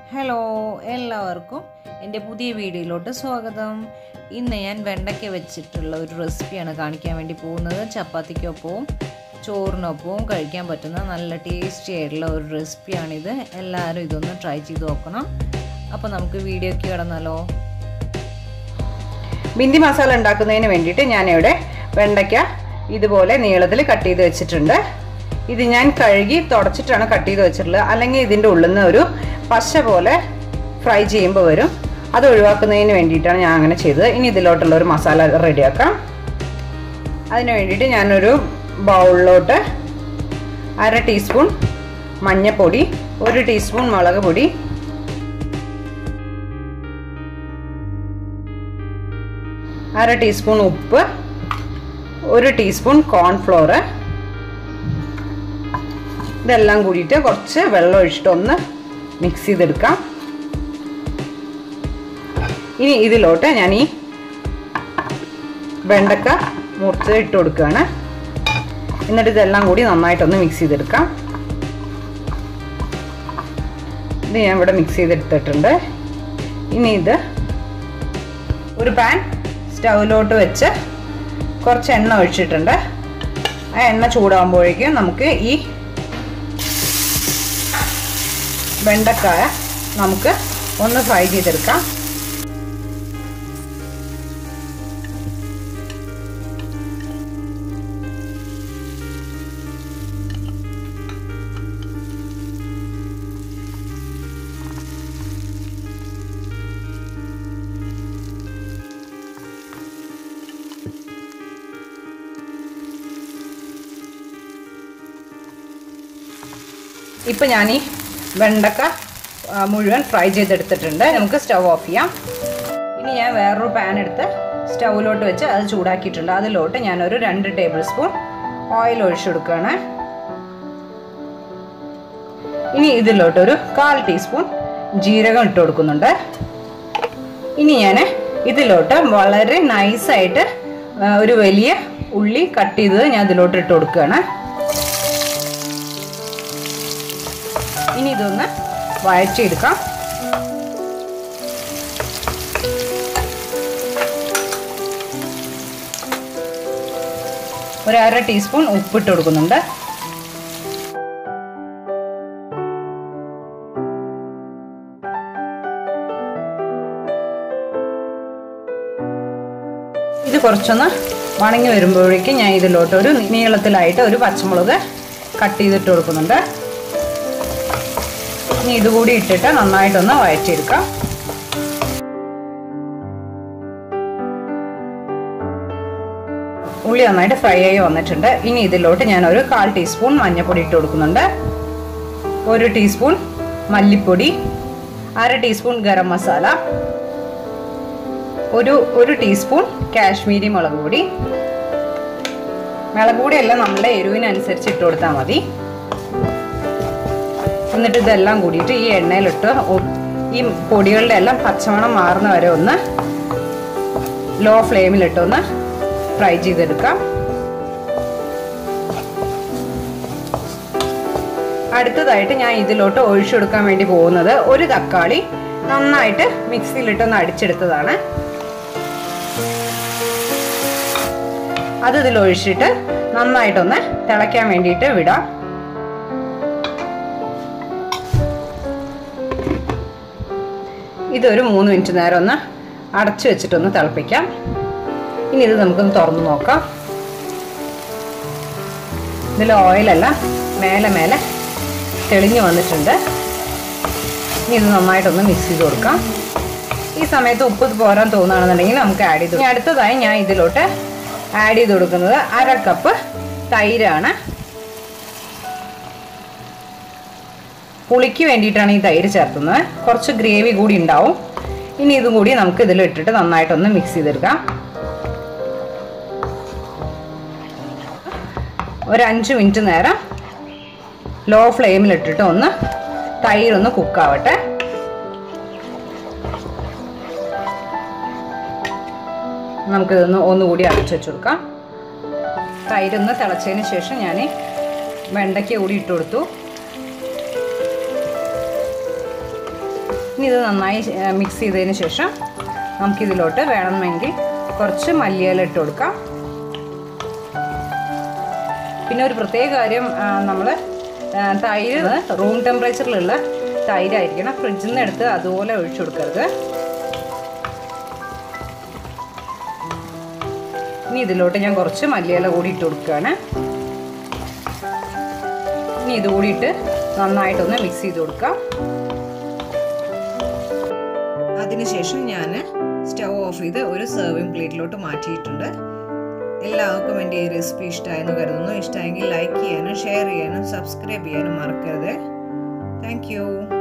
hello എല്ലാവർക്കും എൻ്റെ പുതിയ വീഡിയോയിലോട്ട് സ്വാഗതം ഇന്ന് ഞാൻ വെണ്ടയ്ക്ക വെച്ചിട്ടുള്ള ഒരു റെസിപ്പിയാണ് കാണിക്കാൻ വേണ്ടി പോകുന്നത് ചപ്പാത്തിക്കൊപ്പവും ചോറിനൊപ്പവും കഴിക്കാൻ പറ്റുന്ന നല്ല ടേസ്റ്റി ആയിട്ടുള്ള ഒരു റെസിപ്പിയാണിത് എല്ലാവരും ഇതൊന്ന് ട്രൈ ചെയ്ത് നോക്കണം അപ്പോൾ നമുക്ക് വീഡിയോയ്ക്ക് കിടന്നാലോ ബിന്ദി മസാല ഉണ്ടാക്കുന്നതിന് വേണ്ടിയിട്ട് ഞാനിവിടെ വെണ്ടയ്ക്ക ഇതുപോലെ നീളത്തിൽ കട്ട് ചെയ്ത് വെച്ചിട്ടുണ്ട് ഇത് ഞാൻ കഴുകി തുടച്ചിട്ടാണ് കട്ട് ചെയ്ത് വെച്ചിട്ടുള്ളത് അല്ലെങ്കിൽ ഇതിൻ്റെ ഉള്ളിൽ നിന്ന് ഒരു പശ പോലെ ഫ്രൈ ചെയ്യുമ്പോൾ വരും അത് ഒഴിവാക്കുന്നതിന് വേണ്ടിയിട്ടാണ് ഞാൻ അങ്ങനെ ചെയ്തത് ഇനി ഇതിലോട്ടുള്ള ഒരു മസാല റെഡിയാക്കാം അതിന് വേണ്ടിയിട്ട് ഞാനൊരു ബൗളിലോട്ട് അര ടീസ്പൂൺ മഞ്ഞൾപ്പൊടി ഒരു ടീസ്പൂൺ മുളക് പൊടി അര ടീസ്പൂൺ ഉപ്പ് ഒരു ടീസ്പൂൺ കോൺഫ്ലോർ ഇതെല്ലാം കൂടിയിട്ട് കുറച്ച് വെള്ളം ഒഴിച്ചിട്ട് ഒന്ന് മിക്സ് ചെയ്തെടുക്കാം ഇനി ഇതിലോട്ട് ഞാൻ ഈ വെണ്ടക്ക മുറിച്ച് ഇട്ട് കൊടുക്കുകയാണ് എന്നിട്ട് ഇതെല്ലാം കൂടി നന്നായിട്ടൊന്ന് മിക്സ് ചെയ്തെടുക്കാം ഇത് ഞാൻ ഇവിടെ മിക്സ് ചെയ്തെടുത്തിട്ടുണ്ട് ഇനി ഇത് ഒരു പാൻ സ്റ്റൗവിലോട്ട് വെച്ച് കുറച്ച് എണ്ണ ഒഴിച്ചിട്ടുണ്ട് ആ എണ്ണ ചൂടാകുമ്പോഴേക്കും നമുക്ക് ഈ വെണ്ടക്കായ നമുക്ക് ഒന്ന് ഫ്രൈ ചെയ്തെടുക്കാം ഇപ്പം ഞാൻ ഈ വെണ്ടക്ക മുഴുവൻ ഫ്രൈ ചെയ്തെടുത്തിട്ടുണ്ട് നമുക്ക് സ്റ്റവ് ഓഫ് ചെയ്യാം ഇനി ഞാൻ വേറൊരു പാൻ എടുത്ത് സ്റ്റൗവിലോട്ട് വെച്ച് അത് ചൂടാക്കിയിട്ടുണ്ട് അതിലോട്ട് ഞാനൊരു രണ്ട് ടേബിൾ സ്പൂൺ ഓയിൽ ഒഴിച്ചു കൊടുക്കുകയാണ് ഇനി ഇതിലോട്ട് ഒരു കാൽ ടീസ്പൂൺ ജീരകം ഇട്ട് കൊടുക്കുന്നുണ്ട് ഇനി ഞാൻ ഇതിലോട്ട് വളരെ നൈസായിട്ട് ഒരു വലിയ ഉള്ളി കട്ട് ചെയ്തത് ഞാൻ ഇതിലോട്ട് ഇട്ട് കൊടുക്കുകയാണ് ഇനി ഇതൊന്ന് വഴച്ചെടുക്കാം ഒരു അര ടീസ്പൂൺ ഉപ്പിട്ട് കൊടുക്കുന്നുണ്ട് ഇത് കുറച്ചൊന്ന് വണങ്ങി വരുമ്പോഴേക്കും ഞാൻ ഇതിലോട്ട് ഒരു നീളത്തിലായിട്ട് ഒരു പച്ചമുളക് കട്ട് ചെയ്തിട്ട് കൊടുക്കുന്നുണ്ട് ഇനി ഇതുകൂടി ഇട്ടിട്ട് നന്നായിട്ടൊന്ന് വഴറ്റിയെടുക്കാം ഉള്ളി നന്നായിട്ട് ഫ്രൈ ആയി വന്നിട്ടുണ്ട് ഇനി ഇതിലോട്ട് ഞാൻ ഒരു കാൽ ടീസ്പൂൺ മഞ്ഞൾപ്പൊടി ഇട്ട് കൊടുക്കുന്നുണ്ട് ഒരു ടീസ്പൂൺ മല്ലിപ്പൊടി അര ടീസ്പൂൺ ഗരം മസാല ഒരു ഒരു ടീസ്പൂൺ കാശ്മീരി മുളക് പൊടി മുളക് പൊടിയെല്ലാം നമ്മുടെ എരിവിനനുസരിച്ച് ഇട്ട് കൊടുത്താൽ മതി എന്നിട്ട് ഇതെല്ലാം കൂടിയിട്ട് ഈ എണ്ണയിലിട്ട് ഈ പൊടികളുടെ എല്ലാം പച്ചമണം മാറുന്ന വരെ ഒന്ന് ലോ ഫ്ലെയിമിലിട്ടൊന്ന് ഫ്രൈ ചെയ്തെടുക്കാം അടുത്തതായിട്ട് ഞാൻ ഇതിലോട്ട് ഒഴിച്ചെടുക്കാൻ വേണ്ടി പോകുന്നത് ഒരു തക്കാളി നന്നായിട്ട് മിക്സിയിലിട്ടൊന്ന് അടിച്ചെടുത്തതാണ് അത് ഇതിൽ ഒഴിച്ചിട്ട് നന്നായിട്ടൊന്ന് തിളയ്ക്കാൻ വേണ്ടിയിട്ട് വിടാം ഇതൊരു മൂന്ന് മിനിറ്റ് നേരം ഒന്ന് അടച്ചു വെച്ചിട്ടൊന്ന് തിളപ്പിക്കാം ഇനി ഇത് നമുക്കൊന്ന് തുറന്ന് നോക്കാം ഇതിൽ ഓയിലെല്ലാം മേലെ മേലെ തെളിഞ്ഞു വന്നിട്ടുണ്ട് ഇനി ഇത് നന്നായിട്ടൊന്ന് മിക്സ് ചെയ്ത് കൊടുക്കാം ഈ സമയത്ത് ഉപ്പ് പോരാൻ തോന്നുകയാണെന്നുണ്ടെങ്കിൽ നമുക്ക് ആഡ് ചെയ്ത് ഇനി അടുത്തതായി ഞാൻ ഇതിലോട്ട് ആഡ് ചെയ്ത് കൊടുക്കുന്നത് അര കപ്പ് തൈരാണ് പുളിക്ക് വേണ്ടിയിട്ടാണ് ഈ തൈര് ചേർക്കുന്നത് കുറച്ച് ഗ്രേവി കൂടി ഉണ്ടാവും ഇനി ഇതും കൂടി നമുക്ക് ഇതിൽ ഇട്ടിട്ട് നന്നായിട്ടൊന്ന് മിക്സ് ചെയ്തെടുക്കാം ഒരു അഞ്ച് മിനിറ്റ് നേരം ലോ ഫ്ലെയിമിൽ ഇട്ടിട്ട് ഒന്ന് തൈരൊന്ന് കുക്കാവട്ടെ നമുക്കിതൊന്ന് ഒന്നുകൂടി അടച്ചു വെച്ച് കൊടുക്കാം തൈരൊന്ന് തിളച്ചതിന് ശേഷം ഞാൻ വെണ്ടയ്ക്ക കൂടി ഇട്ട് കൊടുത്തു ഇനി ഇത് നന്നായി മിക്സ് ചെയ്തതിന് ശേഷം നമുക്കിതിലോട്ട് വേണമെങ്കിൽ കുറച്ച് മല്ലിയില ഇട്ട് കൊടുക്കാം പിന്നെ ഒരു പ്രത്യേക കാര്യം നമ്മൾ തൈര് റൂം ടെമ്പറേച്ചറിലുള്ള തൈരായിരിക്കണം ഫ്രിഡ്ജിൽ നിന്ന് എടുത്ത് അതുപോലെ ഒഴിച്ചു കൊടുക്കരുത് ഇനി ഇതിലോട്ട് ഞാൻ കുറച്ച് മല്ലിയില കൂടി ഇട്ട് കൊടുക്കുകയാണ് ഇനി ഇത് കൂടിയിട്ട് നന്നായിട്ടൊന്ന് മിക്സ് ചെയ്ത് കൊടുക്കാം അതിനുശേഷം ഞാൻ സ്റ്റവ് ഓഫ് ചെയ്ത് ഒരു സെർവിങ് പ്ലേറ്റിലോട്ട് മാറ്റിയിട്ടുണ്ട് എല്ലാവർക്കും എൻ്റെ ഈ റെസിപ്പി ഇഷ്ടമായെന്ന് കരുതുന്നു ഇഷ്ടമായെങ്കിൽ ലൈക്ക് ചെയ്യാനും ഷെയർ ചെയ്യാനും സബ്സ്ക്രൈബ് ചെയ്യാനും മറക്കരുത് താങ്ക്